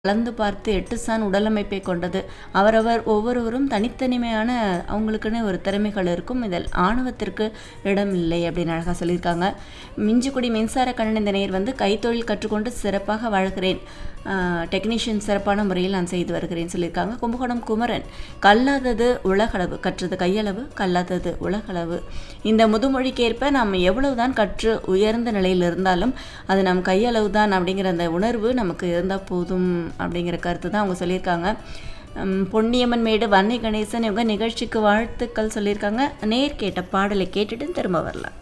கலந்து பார்த்து எட்டுசான் உடலமைப்பை கொண்டது அவரவர் ஒவ்வொருவரும் தனித்தனிமையான அவங்களுக்குன்னு ஒரு திறமைகள் இருக்கும் இதில் ஆணவத்திற்கு இடம் இல்லை அப்படின்னு அழகாக சொல்லியிருக்காங்க மிஞ்சிக்குடி மின்சார கணினி நேயர் வந்து கைத்தொழில் கற்றுக்கொண்டு சிறப்பாக வாழ்கிறேன் டெக்னீஷியன் சிறப்பான முறையில் நான் செய்து வருகிறேன் சொல்லியிருக்காங்க கும்பகோணம் குமரன் கல்லாதது உலகளவு கற்றது கையளவு கல்லாதது உலகளவு இந்த முதுமொழிக்கேற்ப நாம் எவ்வளவுதான் கற்று உயர்ந்த நிலையில் இருந்தாலும் அது நம் கையளவு தான் அப்படிங்கிற அந்த உணர்வு நமக்கு இருந்தால் போதும் அப்படிங்கிற கருத்து தான் அவங்க சொல்லியிருக்காங்க உம், பொன்னியம்மன் மேடு வன்னை கணேசன் இவங்க நிகழ்ச்சிக்கு வாழ்த்துக்கள் சொல்லியிருக்காங்க நேர் கேட்ட பாடலை கேட்டுட்டு திரும்ப வரலாம்